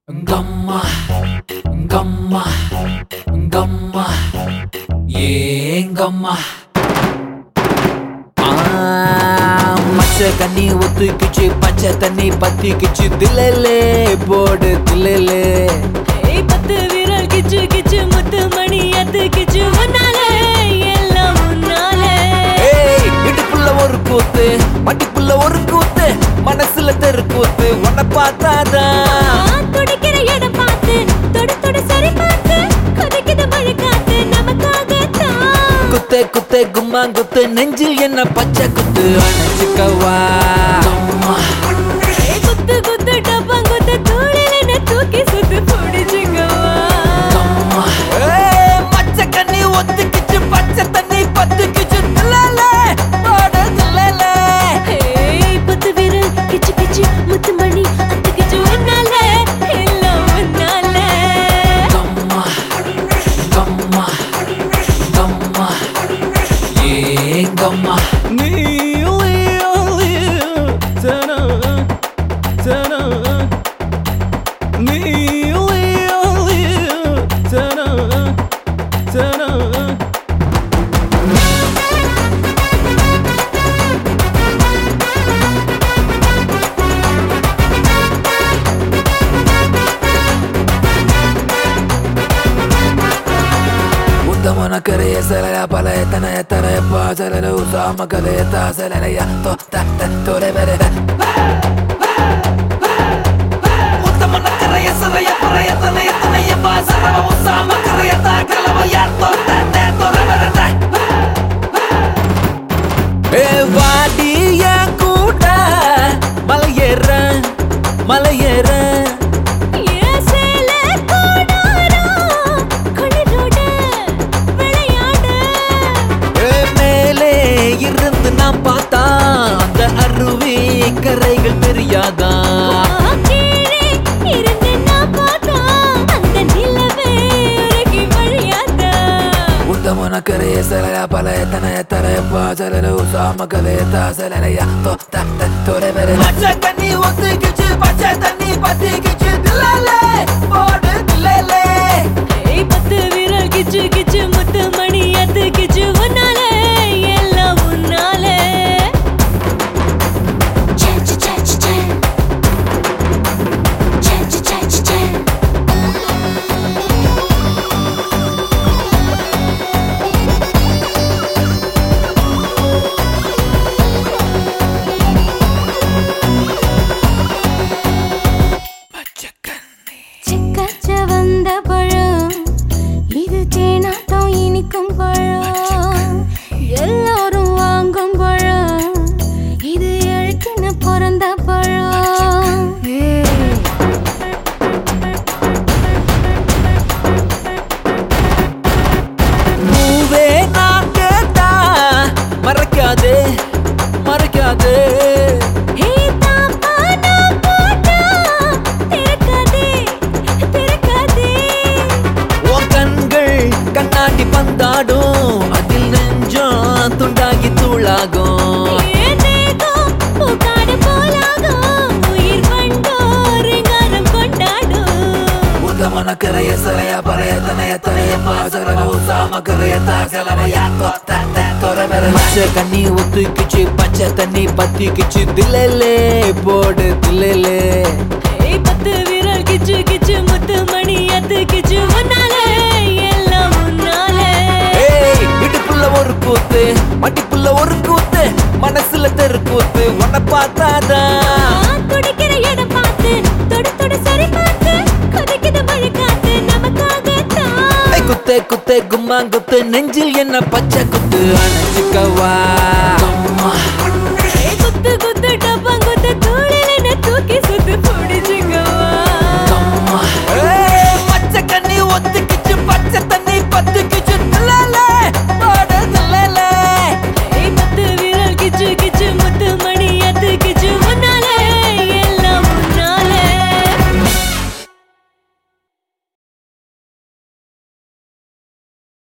கம்மா கம்மா கம்மா ஏங்கம்மா மச்ச கண்ணி ஒத்துக்கிச்சு பச்சை தண்ணி பத்திக்கிச்சு தில்லலே போடு தில்லலே ஏய் பத்து விரல் கிச்சு கிச்சு முத்து மணி அத்து கிச்சு முன்னாலே எல்லாம் முன்னாலே ஏய் இடுப்புள்ள ஒரு கூத்து மடிப்புள்ள ஒரு கூத்து மனசுல தெரு கூத்து உன்னை பார்த்தாதான் நான் துடிக்கிற இடம் பார்த்து தொடு தொடு சரி பார்த்து கொதிக்குது மழை காத்து நமக்காகத்தான் குத்தே குத்தே கும்மா குத்து நெஞ்சில் என்ன பச்சை குத்து அணைச்சுக்கவா ஏய் குத்து குத்து டப்பம் குத்து தூளில் என்ன தூக்கி சுத்து பிடிச்சுக்கவா ஏய், மச்ச கண்ணி ஒத்துக்கிச்சு பச்சை தண்ணி பத்துக்கிச்சு தில்லலே, போடு தில்லலே. ஏய் பத்து விரல் கிச்சு கிச்சு முத்து மணி அத்து கிச்சு முன்னாலே எல்லாம் முன்னாலே கம்மா, கம்மா, கம்மா, ஏங்கம்மா. உத்தமன கரைய சலய பலய தனய தரய பாசலல உசாம கலைய தாசலய தோ தத்த தோரை வரத உத்தமன கரைய சலய பலய தனய தனய பாசலல உசாம கலைய தாக்கலவய தோ தத்த தோரை வரத ஏ வாடிய கூட மலையேற மலையேற ஏன் சேல கோடாரம் குளிரோட விளையாட ஏ, மேலே இருந்து நாம் பார்த்தா அந்த அருவி கரைகள் தெரியாதா கீழே இருந்து நான் பார்த்தா அந்த நிலவே உருகி வழியாதா உத்தமன கரைய சலய பலய தனய தரய பாசலல உசாம கலைய தாசலய தோ தத்த தோரை வர பச்சை தண்ணி ஒத்துக்கிச்சு பச்சை தண்ணி பத்திக்கிச்சு தில்லலே போடு தில்லலே ஏய் பத்து விரல் கிச்சு கிச்சு முத்து மணி அத்து கிச்சு முன்னாலே எல்லாம் முன்னாலே சிக்கச்ச வந்த பழம் இது தேனாட்டம் இனிக்கும் பழம் எல்லாரும் வாங்கும் பழம் இது எழுத்துன்னு பிறந்த பழம் பூவே நான் கேட்டா மறக்காதே மறக்காதே ஹே தாப்பா நான் போட்டா திறக்காதே திறக்காதே உன் கண்கள் கண்ணாடி பந்தாடும் அதில் நெஞ்சம் துண்டாகி தூளாகும் ஏன் தேகம் பூக்காடு போலாகும் உயிர் வண்டோர் காலம் கொண்டாடும் உத்தமன கரைய சரைய பழைய தனைய தனைய பாசல உசாம கரைய தாசலனைய தொத்த தொர மச்ச கண்ணி ஒத்துக்கிச்சு பச்சை தண்ணி பத்திக்கிச்சு தில்லலே போடு தில்லலே ஏய் பத்து விரல் கிச்சு கிச்சு முத்து மணி அத்து கிச்சு முன்னாலே எல்லாம் முன்னாலே ஏய் இடுப்புள்ள ஒரு கூத்து மடிப்புள்ள ஒரு கூத்து மனசுல தெரு கூத்து உன்னை பார்த்தாதான் நான் துடிக்கிற இடம் பார்த்து தொடு தொடு சரி பார்த்து கொதிக்குது மழை காத்து நமக்காகத்தான் ஏய், குத்தே குத்தே கும்மா குத்து நெஞ்சில் என்ன பச்சை குத்து அணைச்சுக்கவா